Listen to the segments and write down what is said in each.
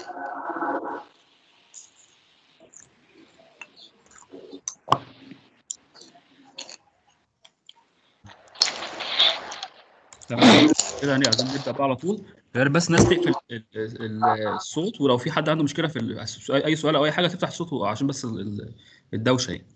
تمام كده يعني عايزين نبدا بقى على طول غير بس الناس تقفل ال- ال- الصوت ولو في حد عنده مشكله في ال- اي سؤال او اي حاجه تفتح الصوت عشان بس ال- ال- الدوشه يعني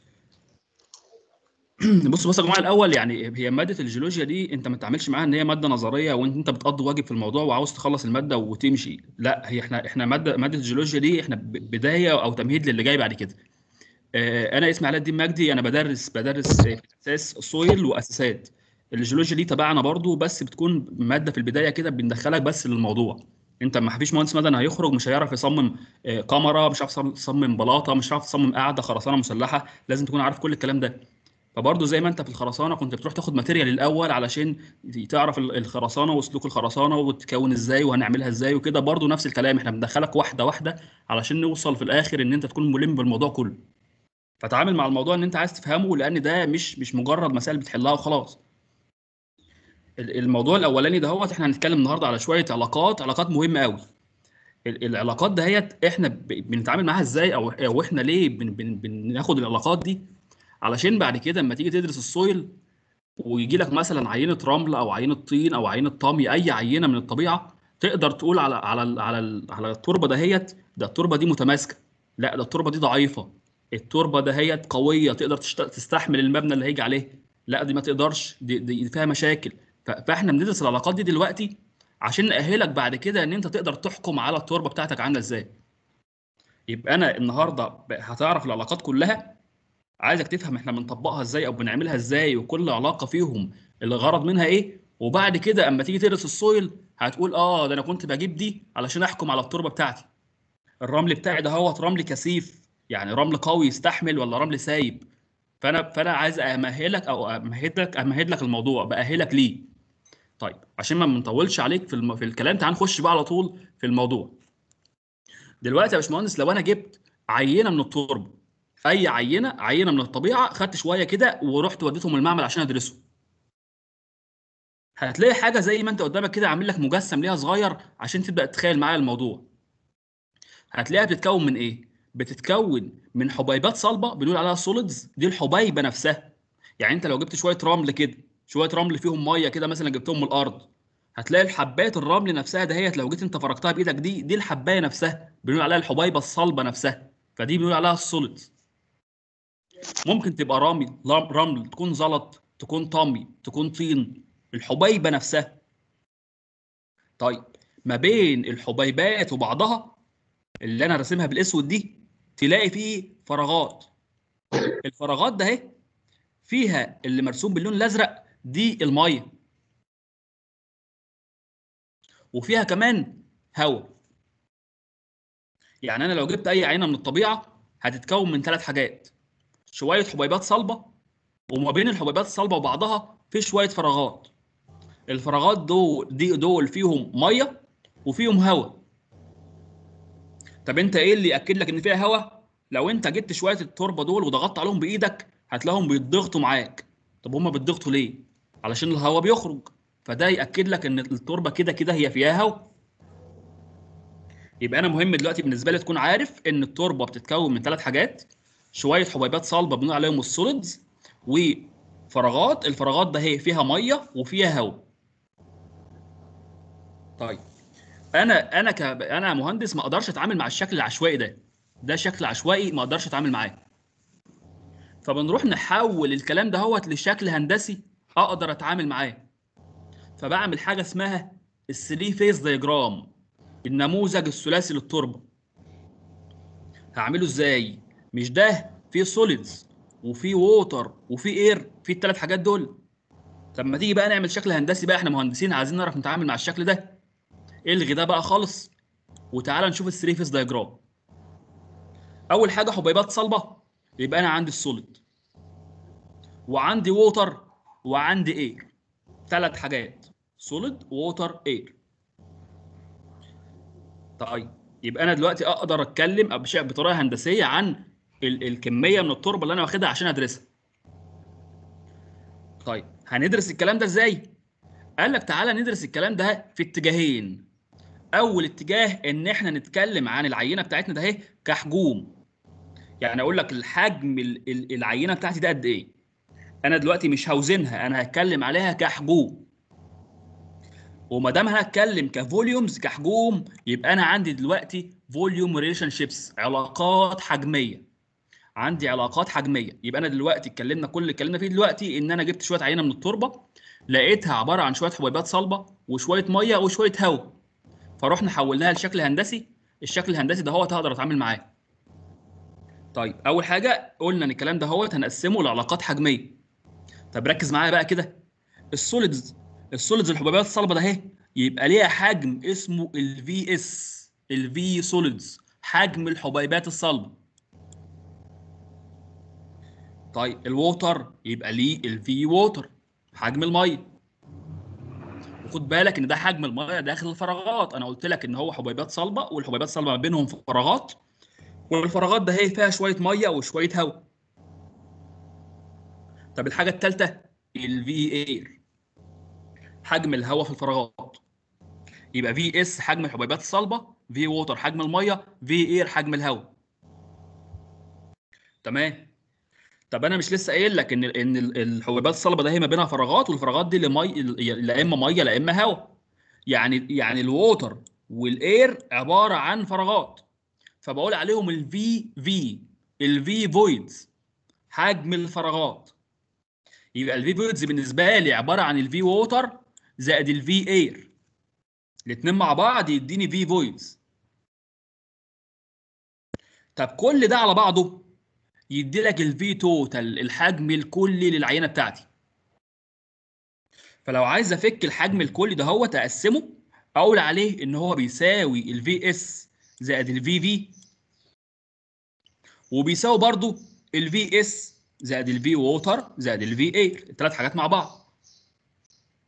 بصوا بصوا يا جماعه الاول يعني هي ماده الجيولوجيا دي انت ما تعملش معاها ان هي ماده نظريه وانت انت بتقضي واجب في الموضوع وعاوز تخلص الماده وتمشي لا هي احنا احنا ماده ماده الجيولوجيا دي احنا ب- بدايه او تمهيد للي جاي بعد كده آه، انا اسمي علاء الدين مجدي انا بدرس بدرس في اساس سويل واساسات الجيولوجيا دي تبعنا برضو بس بتكون ماده في البدايه كده بندخلك بس للموضوع انت ما فيش مهندس مدني هيخرج مش هيعرف يصمم آه، كاميرا مش هيعرف يصمم بلاطه مش هيعرف يصمم قاعده خرسانه مسلحه لازم تكون عارف كل الكلام ده فبرضه زي ما انت في الخرسانه كنت بتروح تاخد ماتيريال الاول علشان تعرف ال- الخرسانه وسلوك الخرسانه وتكون ازاي وهنعملها ازاي وكده برضه نفس الكلام احنا بندخلك واحده واحده علشان نوصل في الاخر ان انت تكون ملم بالموضوع كله فتعامل مع الموضوع ان انت عايز تفهمه لان ده مش مش مجرد مسائل بتحلها وخلاص ال- الموضوع الاولاني ده هو احنا هنتكلم النهارده على شويه علاقات علاقات مهمه قوي ال- العلاقات دهيت احنا ب- بنتعامل معاها ازاي او او احنا ليه بن بن بناخد العلاقات دي علشان بعد كده لما تيجي تدرس السويل ويجي لك مثلا عينه رمل او عينه طين او عينه طمي اي عينه من الطبيعه تقدر تقول على على ال- على ال- على التربه دهيت ده التربه دي متماسكه لا ده التربه دي ضعيفه التربه دهيت قويه تقدر تشت- تستحمل المبنى اللي هيجي عليه لا دي ما تقدرش دي, دي فيها مشاكل ف- فاحنا بندرس العلاقات دي دلوقتي عشان نأهلك بعد كده ان انت تقدر تحكم على التربه بتاعتك عامله ازاي يبقى انا النهارده ب- هتعرف العلاقات كلها عايزك تفهم احنا بنطبقها ازاي او بنعملها ازاي وكل علاقه فيهم الغرض منها ايه وبعد كده اما تيجي تدرس السويل هتقول اه ده انا كنت بجيب دي علشان احكم على التربه بتاعتي الرمل بتاعي ده هو رمل كثيف يعني رمل قوي يستحمل ولا رمل سايب فانا فانا عايز امهلك او امهد لك امهد لك الموضوع باهلك ليه طيب عشان ما نطولش عليك في الم... في الكلام تعال نخش بقى على طول في الموضوع دلوقتي يا باشمهندس لو انا جبت عينه من التربه اي عينه عينه من الطبيعه خدت شويه كده ورحت وديتهم المعمل عشان ادرسه هتلاقي حاجه زي ما انت قدامك كده عامل لك مجسم ليها صغير عشان تبدا تتخيل معايا الموضوع هتلاقيها بتتكون من ايه بتتكون من حبيبات صلبه بنقول عليها سوليدز دي الحبيبه نفسها يعني انت لو جبت شويه رمل كده شويه رمل فيهم ميه كده مثلا جبتهم من الارض هتلاقي الحبات الرمل نفسها دهيت لو جيت انت فركتها بايدك دي دي الحبايه نفسها بنقول عليها الحبيبه الصلبه نفسها فدي بنقول عليها السوليدز ممكن تبقى رمل رمل تكون زلط تكون طمي تكون طين الحبيبه نفسها طيب ما بين الحبيبات وبعضها اللي انا راسمها بالاسود دي تلاقي فيه فراغات الفراغات ده اهي فيها اللي مرسوم باللون الازرق دي الميه وفيها كمان هواء يعني انا لو جبت اي عينه من الطبيعه هتتكون من ثلاث حاجات شويه حبيبات صلبه وما بين الحبيبات الصلبه وبعضها في شويه فراغات الفراغات دول دي دول فيهم ميه وفيهم هواء طب انت ايه اللي ياكد لك ان فيها هواء لو انت جبت شويه التربه دول وضغطت عليهم بايدك هتلاقيهم بيتضغطوا معاك طب هما بيتضغطوا ليه علشان الهواء بيخرج فده ياكد لك ان التربه كده كده هي فيها هواء يبقى انا مهم دلوقتي بالنسبه لي تكون عارف ان التربه بتتكون من ثلاث حاجات شويه حبيبات صلبه بنقول عليهم السوليدز وفراغات الفراغات ده هي فيها ميه وفيها هواء طيب انا انا ك انا مهندس ما اقدرش اتعامل مع الشكل العشوائي ده ده شكل عشوائي ما اقدرش اتعامل معاه فبنروح نحول الكلام ده هوت لشكل هندسي اقدر اتعامل معاه فبعمل حاجه اسمها الثري فيز دايجرام النموذج الثلاثي للتربه هعمله ازاي مش ده فيه سوليدز وفيه ووتر وفيه اير في الثلاث حاجات دول طب ما تيجي بقى نعمل شكل هندسي بقى احنا مهندسين عايزين نعرف نتعامل مع الشكل ده الغي ده بقى خالص وتعالى نشوف الثري فيز دايجرام اول حاجه حبيبات صلبه يبقى انا عندي السوليد وعندي ووتر وعندي اير ثلاث حاجات سوليد ووتر اير طيب يبقى انا دلوقتي اقدر اتكلم بشيء بطريقه هندسيه عن ال الكميه من التربه اللي انا واخدها عشان ادرسها طيب هندرس الكلام ده ازاي قال لك تعالى ندرس الكلام ده في اتجاهين اول اتجاه ان احنا نتكلم عن العينه بتاعتنا ده اهي كحجوم يعني اقول لك الحجم ال- ال- العينه بتاعتي ده قد ايه انا دلوقتي مش هوزنها انا هتكلم عليها كحجوم وما دام هتكلم كفوليومز كحجوم يبقى انا عندي دلوقتي فوليوم ريليشن شيبس علاقات حجميه عندي علاقات حجميه يبقى انا دلوقتي اتكلمنا كل اللي اتكلمنا فيه دلوقتي ان انا جبت شويه عينه من التربه لقيتها عباره عن شويه حبيبات صلبه وشويه ميه وشويه هواء فروحنا حولناها لشكل هندسي الشكل الهندسي ده هو هقدر اتعامل معاه طيب اول حاجه قلنا ان الكلام ده هو هنقسمه لعلاقات حجميه طب ركز معايا بقى كده السوليدز السوليدز الحبيبات الصلبه ده اهي يبقى ليها حجم اسمه الفي اس الفي سوليدز حجم الحبيبات الصلبه طيب الووتر يبقى ليه الفي ووتر حجم الميه وخد بالك ان ده حجم الميه داخل الفراغات انا قلت لك ان هو حبيبات صلبه والحبيبات الصلبه ما بينهم فراغات والفراغات ده هي فيها شويه ميه وشويه هواء طب الحاجه الثالثه الفي اير حجم الهواء في الفراغات يبقى في اس حجم الحبيبات الصلبه في ووتر حجم الميه في اير حجم الهواء تمام طب انا مش لسه قايل لك ان ان ال- الحبيبات الصلبه ده هي ما بينها فراغات والفراغات دي لمي لا اما ميه لا اما هواء يعني يعني الووتر والاير عباره عن فراغات فبقول عليهم الفي في الفي فويدز حجم الفراغات يبقى الفي فويدز بالنسبه لي عباره عن الفي ووتر زائد الفي اير الاثنين مع بعض يديني في فويدز طب كل ده على بعضه يدي لك الفي توتال الحجم الكلي للعينه بتاعتي فلو عايز افك الحجم الكلي ده هو تقسمه اقول عليه ان هو بيساوي الفي اس زائد الفي في وبيساوي برضو الفي اس زائد الفي ووتر زائد الفي اير الثلاث حاجات مع بعض